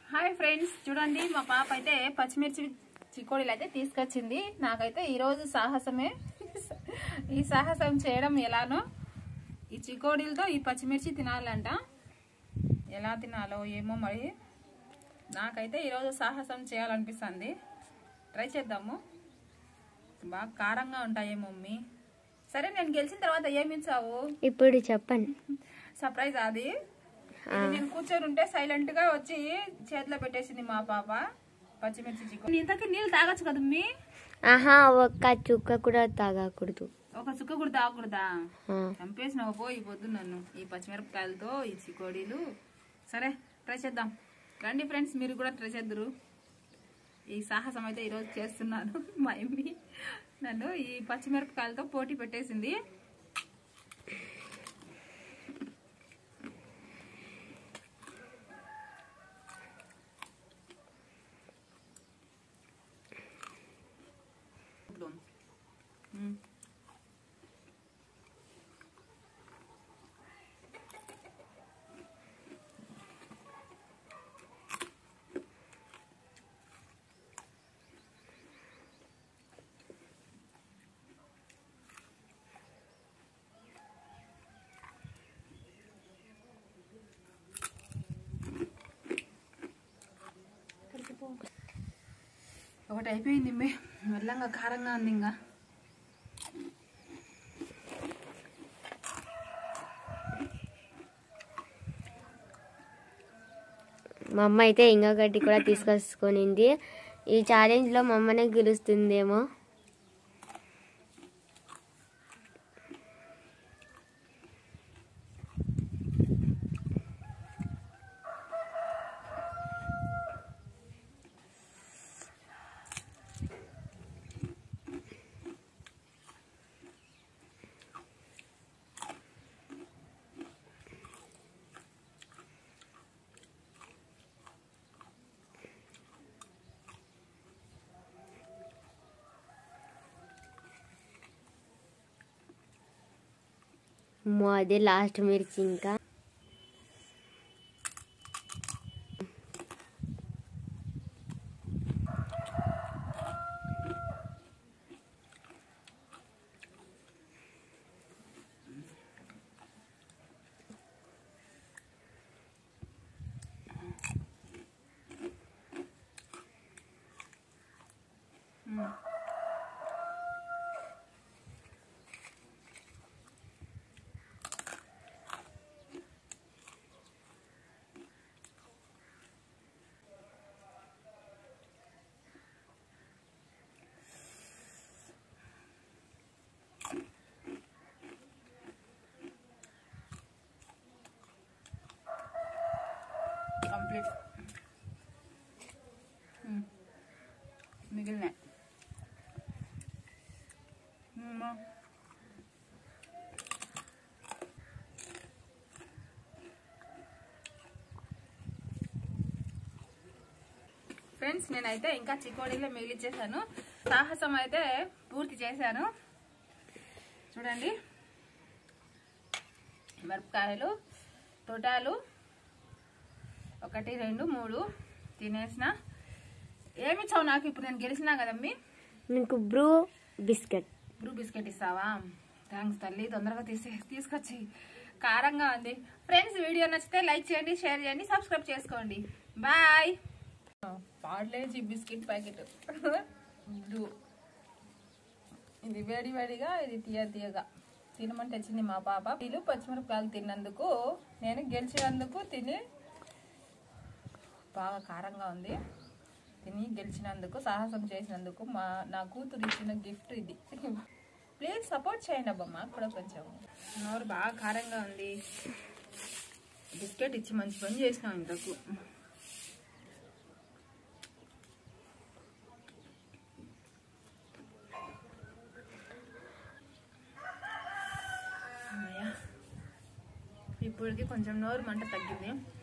Hi friends చూడండి మా పాప అయితే పచ్చిమిర్చి చికోడీలు అయితే తీసుకొచ్చింది నాకైతే ఈరోజు సాహసమే ఈ సాహసం చేయడం ఎలానో ఈ చికోడీలతో ఈ పచ్చిమిర్చి తినాలంట ఎలా తినాలో ఏమో మరి నాకైతే ఈరోజు సాహసం చేయాలనిపిస్తుంది ట్రై చేద్దాము బాగా కారంగా ఉంటాయి మమ్మీ సరే నేను గెలిచిన తర్వాత ఏమి ఇచ్చావు ఇప్పుడు చెప్పండి సర్ప్రైజ్ అది ఇది నేను కూర్చొని ఉంటే సైలెంట్ గా వచ్చి చేతిలో పెట్టేసింది మా పాప పచ్చిమిర్చి చికెన్ ఇంతకీ నీళ్ళు తాగొచ్చు కదా మీ ఆహా ఒక్క చుక్క కూడా తాగకూడదు ఒక చుక్క కూడా తాగకూడదా ఆ, చంపేసినావు పో ఈ పొద్దు నన్ను ఈ పచ్చిమిరపకాయలతో ఈ చికోడీలు సరే ట్రై చేద్దాం రండి ఫ్రెండ్స్ మీరు కూడా ట్రై చేద్దరు ఈ సాహసం అయితే ఈరోజు చేస్తున్నాను మా అమ్మి నన్ను ఈ పచ్చిమిరపకాయలతో పోటీ పెట్టేసింది మ్మ్. ఒకటి అయిపోయింది మే మెల్లంగా కారంగా ఉంది ఇంకా మా అమ్మ అయితే ఇంకొకటి కూడా తీసుకొచ్చుకొనింది ఈ ఛాలెంజ్ లో మా అమ్మనే గెలుస్తుందేమో అమ్మో, అదే లాస్ట్ మిర్చి ఇంకా కంప్లీట్ మ్మ్. మిగిలినాయి మ్మ్. ఫ్రెండ్స్ నేనైతే ఇంకా చికోడీలో మిగిలిచ్చేసాను సాహసం అయితే పూర్తి చేశాను చూడండి మిరపకాయలు తొటాలు ఒకటి రెండు మూడు తినేసిన ఏమి ఇచ్చావు నాకు ఇప్పుడు నేను గెలిచినా కదమ్మీ నీకు బ్రూ బిస్కెట్ బ్రూ బిస్కెట్ ఇస్తావా థ్యాంక్స్ తల్లి తొందరగా తీసే తీసుకొచ్చి కారంగా ఉంది ఫ్రెండ్స్ వీడియో నచ్చితే లైక్ చేయండి షేర్ చేయండి సబ్స్క్రైబ్ చేసుకోండి బాయ్ పాడ్లేజీ బిస్కెట్ ప్యాకెట్ బ్లూ ఇది వేడి వేడిగా ఇది తీయ తీయగా తినమని తెచ్చింది మా పాప వీళ్ళు పచ్చిమిరపకాయలు తిన్నందుకు నేను గెలిచినందుకు తిని బాగా కారంగా ఉంది తిని గెలిచినందుకు సాహసం చేసినందుకు మా నా కూతురు ఇచ్చిన గిఫ్ట్ ఇది ప్లీజ్ సపోర్ట్ చేయండి అబ్బా మాకు కూడా కొంచెం నోరు బాగా కారంగా ఉంది బిస్కెట్ ఇచ్చి మంచి పని చేసినాం ఇంతకు అమ్మయ్య. ఇప్పటికి కొంచెం నోరు మంట తగ్గింది